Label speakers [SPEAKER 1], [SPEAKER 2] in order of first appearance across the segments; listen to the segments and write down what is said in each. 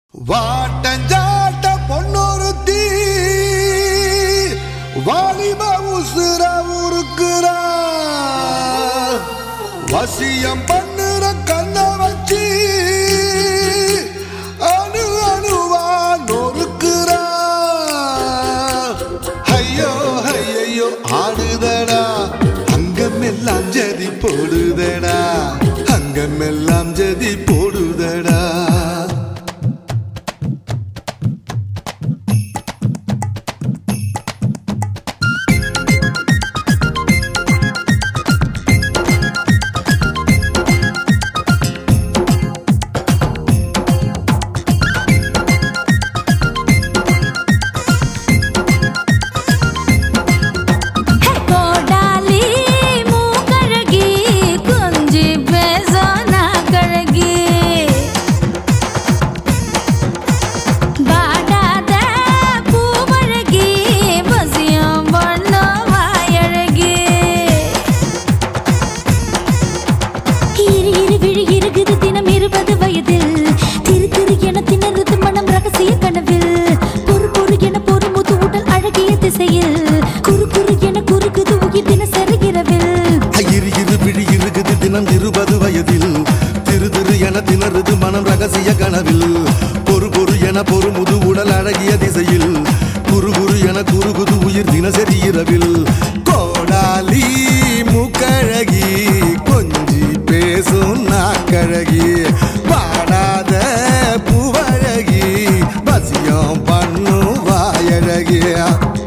[SPEAKER 1] வாட்டஞ்சாட்ட பொன்னொருத்தி வாலிப உசுர உருக்குறா வசியம் பண்ணுற கண்ண வச்சு அணு அணுவா நொறுக்குறா ஐயோ ஐயோ ஆடுதடா அங்கமெல்லாம் ஜதி போடுதடா அங்கமெல்லாம் ஜதி போடுதடா
[SPEAKER 2] கோடாலி மூக்கழகி கொஞ்சி பேசோனா கழகி பாடாத பூவழகி பசியம் பண்ண வாயழகி இரு இரு விழி இருக்குது தினம் இருபது வயதில் திரு திரு என திணறுது மனம் ரகசிய கனவில் பொறு பொறு என பொறு முது உடல் அழகிய திசையில் குறு குறு என குறுகுது உயிர் தினசரி இரவில்
[SPEAKER 1] இரு இரு விழி இருக்குது தினம் இருபது வயதில் திரு திரு என திணறுது மனம் ரகசிய கனவில் பொறு பொறு என பொறு முது உடல் அழகிய திசையில் குறு குறு என குறுகுது உயிர் தினசரி இரவில் கோடாலி மூக்கழகி கொஞ்சி பேசும் நாக்கழகி பாடாத பூவழகி பசியம் பண்ணும் வாயழகியா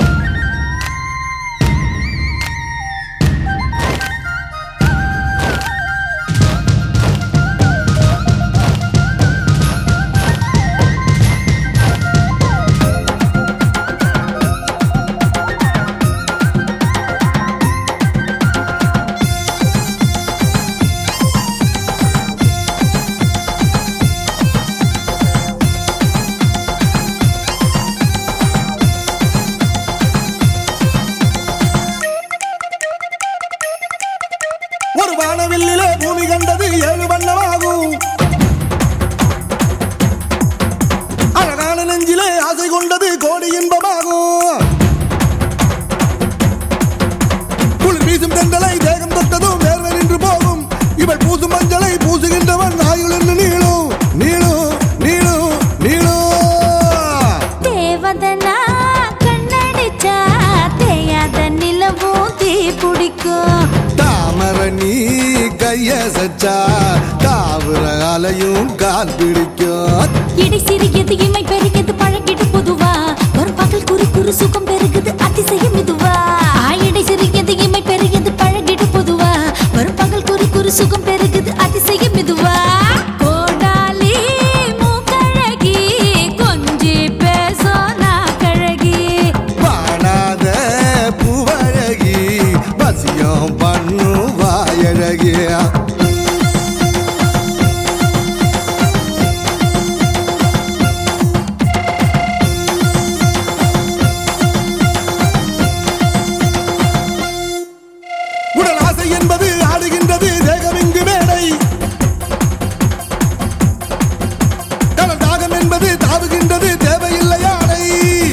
[SPEAKER 1] ஒரு வானவில்லிலே பூமி கண்டது ஏழு வண்ணமாகும் அழகான நெஞ்சிலே ஆசை கொண்டது கோடி இன்பமாகும் குளிர் வீசும் தென்றலை தேகம் தொட்டதும் வேர்வை நின்று போகும் இவள் பூசும் மஞ்சளை பூசுகின்றவன் ஆயுள் என்று நீளும் நீளும் நீளும் நீளும்
[SPEAKER 2] தேவதனா கண்ணடிச்சா தேயாத நிலவும் தீ பிடிக்கும்
[SPEAKER 1] தாமர நீ கைய சச்சா தாவர அலையும் கால் பிடிக்கும்
[SPEAKER 2] இடை சிறியது இமை பெருகியது பழகிடு பொதுவா ஒரு பகல் குறு குறு சுகம் பெருகுது அதிசயம் இதுவா இடை சிறியது இமை பெருகியது பழகிடு பொதுவா ஒரு பகல் குறு குறு சுகம் பெருகுது அதிசயம் இதுவா கோடாலி மூக்கழகி கொஞ்சி பேசோனா கழகி
[SPEAKER 1] பாடாத பூவழகி பசியம் பண்ணும் வாயழகியா உடல் ஆசை என்பது ஆடுகின்றது தேகம் இங்கு மேடை கடல் தாகம் என்பது தாவுகின்றது தேவையில்லை ஆடை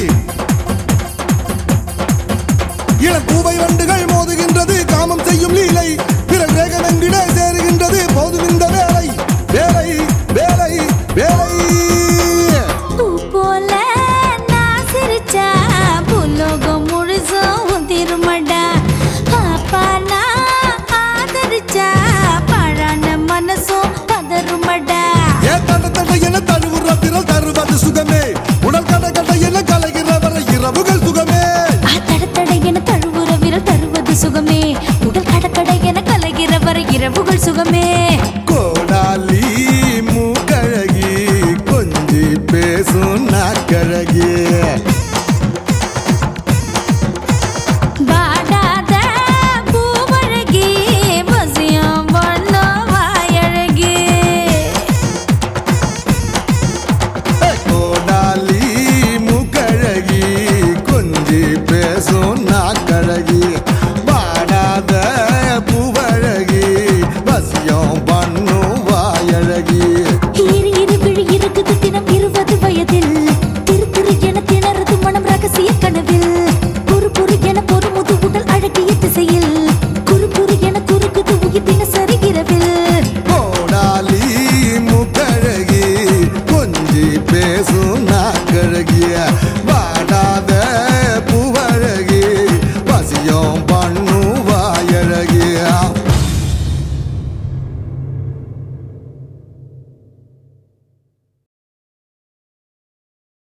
[SPEAKER 1] இளம் பூவை வண்டுகள் மோதுகின்றது காமம் செய்யும் லீலை பிறல் வேகம் எங்கிட சேருகின்றது போதும் இந்த வேலை வேலை வேலை வேலை
[SPEAKER 2] பூ போல நான் சிரிச்சா புலோகம் முழுசும் உதிருமடா பாப்பா நான் ஆதரிச்சா பழான மனசும் பதறுமடா
[SPEAKER 1] ஏ தண்ட தண்ட என தழுவுற திரள் தருவது சுகமே உடல் கட கட என கலைகிற வரை இரவுகள் சுகமே
[SPEAKER 2] ஆ தட தட என தழுவுற விரல் தருவது சுகமே உடல் கடக்கட என கலகிற வரை இரவுகள் சுகமே
[SPEAKER 1] கோடாலி மூக்கழகி கொஞ்சி பேசும் நாக்கழகி
[SPEAKER 2] வாடாத பூவழகி வசியம் வண்ண வாயழகி
[SPEAKER 1] கோடாலி மூக்கழகி கொஞ்சி பேசும் நாக்கழகி பாடாத பூவழகி வசியம் பண்ணும் வாயழகி
[SPEAKER 2] இரு இரு விழி இருக்குது தினம் இருபது
[SPEAKER 1] பேசும் நாக்கழகிய